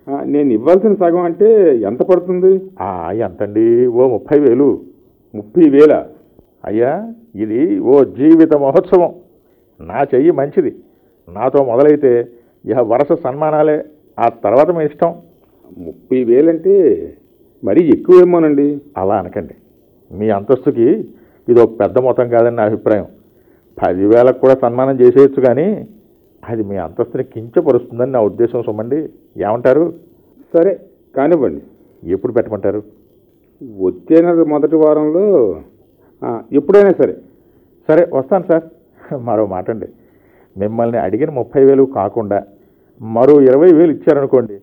ఆ, నేను ఇవ్వాల్సిన సగం అంటే ఎంత పడుతుంది ఆ, ఎంతండి ఓ ముప్పై వేలు ముప్పై వేల అయ్యా ఇది ఓ జీవిత మహోత్సవం నా చెయ్యి మంచిది నాతో మొదలైతే ఇహ వరుస సన్మానాలే ఆ తర్వాత మీ ఇష్టం ముప్పై వేలంటే మరీ ఎక్కువేమోనండి అలా అనకండి మీ అంతస్తుకి ఇది ఒక పెద్ద మొత్తం కాదని నా అభిప్రాయం పదివేలకు కూడా సన్మానం చేసేయచ్చు కానీ అది మీ అంతస్తుని కించపరుస్తుందని నా ఉద్దేశం సుమండి ఏమంటారు సరే కానివ్వండి ఎప్పుడు పెట్టమంటారు వచ్చే నెల మొదటి వారంలో ఆ, ఎప్పుడైనా సరే సరే వస్తాను సార్ మరో మాట అండి మిమ్మల్ని అడిగిన ముప్పై వేలు కాకుండా మరో ఇరవై వేలు ఇచ్చారనుకోండి